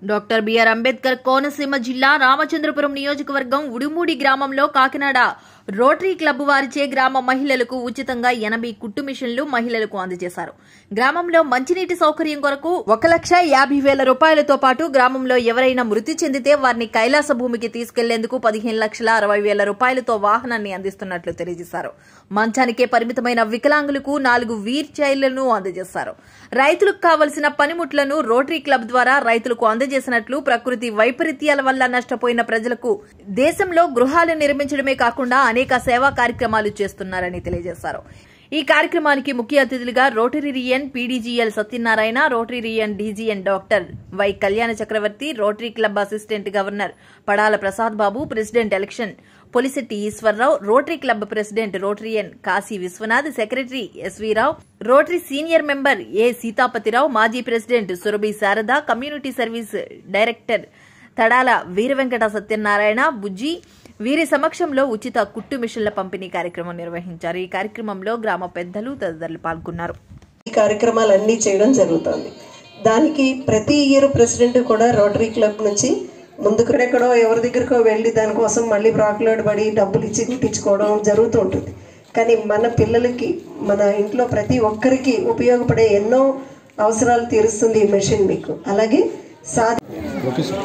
Doctor BR Ambedkar Konaseema జిల్లా రామచంద్రపురం నియోజకవర్గం ఉడుమూడి గ్రామంలో కాకినాడ రోటరీ క్లబ్ వారిచే గ్రామ మహిళలకు ఉచితంగా ఎనభై కుట్టు మిషన్లు మహిళలకు అందజేశారు గ్రామంలో మంచినీటి సౌకర్యం కొరకు ఒక లక్ష యాభై వేల రూపాయలతో పాటు గ్రామంలో ఎవరైనా మృతి చెందితే వారిని కైలాస భూమికి తీసుకెళ్లేందుకు పదిహేను లక్షల అరవై వేల రూపాయలతో వాహనాన్ని అందిస్తున్నట్లు తెలియజేశారు మంచానికే పరిమితమైన వికలాంగులకు నాలుగు వీల్ చైర్లను అందజేశారు రైతులకు కావలసిన పనిముట్లను రోటరీ క్లబ్ ద్వారా రైతులకు అందజేసినట్లు ప్రకృతి వైపరీత్యాల వల్ల నష్టపోయిన ప్రజలకు దేశంలో గృహాలు నిర్మించడమే కాకుండా అనేక సేవా కార్యక్రమాలు చేస్తున్నారని తెలియజేశారు ఈ కార్యక్రమానికి ముఖ్య అతిథులుగా రోటరీరియన్ పీడీజీఎల్ సత్యనారాయణ రోటరీరియన్ డీజీఎన్ డాక్టర్ వై కళ్యాణ చక్రవర్తి rotary club assistant governor Padala Prasad బాబు president election Polishetty Eswararao rotary club president రోటరియన్ Kashi Vishwanath secretary ఎస్వీరావు rotary senior member ఏ సీతాపతిరావు మాజీ president Surabhi Sharada community service director తడాల Veeravenkata Satyanarayana బుజ్జి వీరి సమక్షంలో ఉచిత కుట్టు మిషన్ల పంపిణీ కార్యక్రమం నిర్వహించారు ఈ కార్యక్రమంలో గ్రామ పెద్దలు తదితరులు పాల్గొన్నారు ఈ కార్యక్రమాలన్నీ చేయడం జరుగుతుంది దానికి ప్రతి ఇయర్ ప్రెసిడెంట్ కూడా రోటరీ క్లబ్ నుంచి ముందుకు ఎక్కడో ఎవరి దగ్గరకో వెళ్ళి దానికోసం మళ్ళీ బ్రాక్లోడ్ పడి డబ్బులు ఇచ్చి కుట్టించుకోవడం జరుగుతూ ఉంటుంది కానీ మన పిల్లలకి మన ఇంట్లో ప్రతి ఒక్కరికి ఉపయోగపడే ఎన్నో అవసరాలు తీరుస్తుంది ఈ మెషిన్ మీకు అలాగే సా ఓకే సార్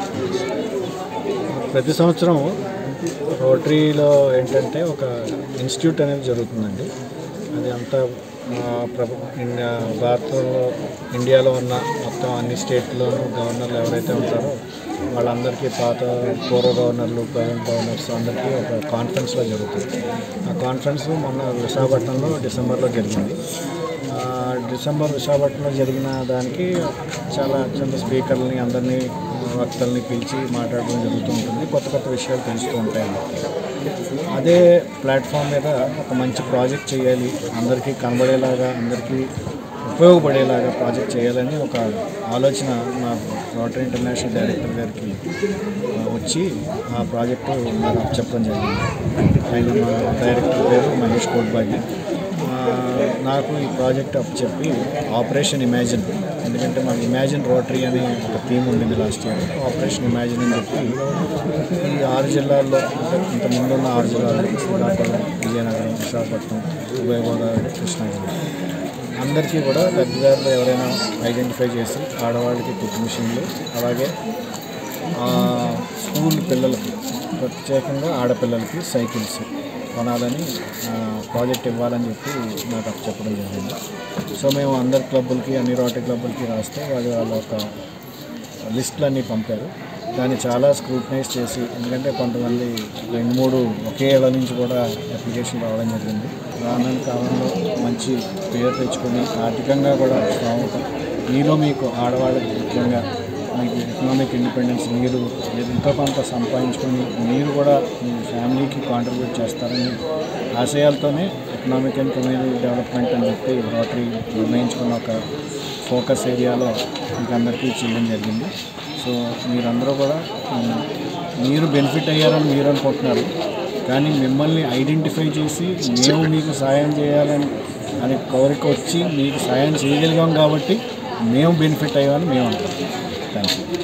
ప్రతి సంవత్సరం రోటరీలో ఏంటంటే ఒక ఇన్స్టిట్యూట్ అనేది జరుగుతుందండి అది అంతా ఆ, ప్రభ ఇండియా భారతంలో ఇండియాలో ఉన్న మొత్తం అన్ని స్టేట్లోనూ గవర్నర్లు ఎవరైతే ఉంటారో వాళ్ళందరికీ పాత పూర్వ గవర్నర్లు ప్రజెంట్ గవర్నర్స్ అందరికీ ఒక కాన్ఫరెన్స్లో జరుగుతుంది ఆ కాన్ఫరెన్స్ మొన్న విశాఖపట్నంలో డిసెంబర్లో జరిగింది ఆ, డిసెంబర్ విశాఖపట్నంలో జరిగిన దానికి చాలా చిన్న స్పీకర్లని అందరినీ వక్తల్ని పిలిచి మాట్లాడడం జరుగుతూ ఉంటుంది కొత్త కొత్త విషయాలు తెలుస్తూ ఉంటాయి మనకి. అదే ప్లాట్ఫామ్ మీద ఒక మంచి ప్రాజెక్ట్ చేయాలి అందరికీ కనబడేలాగా అందరికీ ఉపయోగపడేలాగా ప్రాజెక్ట్ చేయాలని ఒక ఆలోచన మా రోటరీ ఇంటర్నేషనల్ డైరెక్టర్ గారికి ఆ, వచ్చి ఆ ప్రాజెక్టు నాకు చెప్పడం జరిగింది ఆయన మా డైరెక్టర్ పేరు మహేష్ కోట్బాగి ఆ, నాకు ఈ ప్రాజెక్ట్ అప్ చెప్పి ఆపరేషన్ ఇమాజిన్ ఎందుకంటే మాకు ఇమాజిన్ రోటరీ అనే ఒక థీమ్ ఉండింది లాస్ట్ ఇయర్ ఆపరేషన్ ఇమాజిన్ అని చెప్పి ఈ ఆరు జిల్లాల్లో అంటే ఇంత ముందున్న ఆరు జిల్లాలు శ్రీకాకుళం విజయనగరం విశాఖపట్నం ఉభయ గోదావరి కృష్ణాగిరి అందరికీ కూడా లబ్ధిదారులు ఎవరైనా ఐడెంటిఫై చేసి ఆడవాళ్ళకి కుట్టు మిషన్లు అలాగే ఆ, స్కూల్ పిల్లలకి ప్రత్యేకంగా ఆడపిల్లలకి సైకిల్స్ కొనాలని ఆ, ప్రాజెక్ట్ ఇవ్వాలని చెప్పి నాకు అప్పు చెప్పడం జరిగింది సో మేము అందరి క్లబ్బులకి అన్ని రోటరీ క్లబ్బులకి రాస్తే వాళ్ళు వాళ్ళ ఒక లిస్టులు అన్నీ పంపారు దాన్ని చాలా స్క్రూటనైజ్ చేసి ఎందుకంటే కొంతమంది రెండు మూడు ఒకే ఏళ్ళ నుంచి కూడా అప్లికేషన్ రావడం జరిగింది రానున్న కాలంలో మంచి పేరు తెచ్చుకొని ఆర్థికంగా కూడా స్థామత మీలో మీకు ఆడవాళ్ళకి ముఖ్యంగా మీకు ఎకనామిక్ ఇండిపెండెన్స్ మీరు ఎంతో కొంత సంపాదించుకొని మీరు కూడా మీ ఫ్యామిలీకి కాంట్రిబ్యూట్ చేస్తారని ఆశయాలతోనే ఎకనామిక్ అండ్ కమ్యూనిటీ డెవలప్మెంట్ అని చెప్పి రోటరీ నిర్ణయించుకున్న ఒక ఫోకస్ ఏరియాలో మీకు అందరికీ చేయడం జరిగింది సో మీరందరూ కూడా ఉమ్, మీరు బెనిఫిట్ అయ్యారని మీరు అనుకుంటున్నారు కానీ మిమ్మల్ని ఐడెంటిఫై చేసి మేము మీకు సాయం చేయాలని అనే కోరిక వచ్చి మీకు సాయం చేయగలిగాం కాబట్టి మేము బెనిఫిట్ అయ్యామని మేము అనుకుంటున్నాం థ్యాంక్ యూ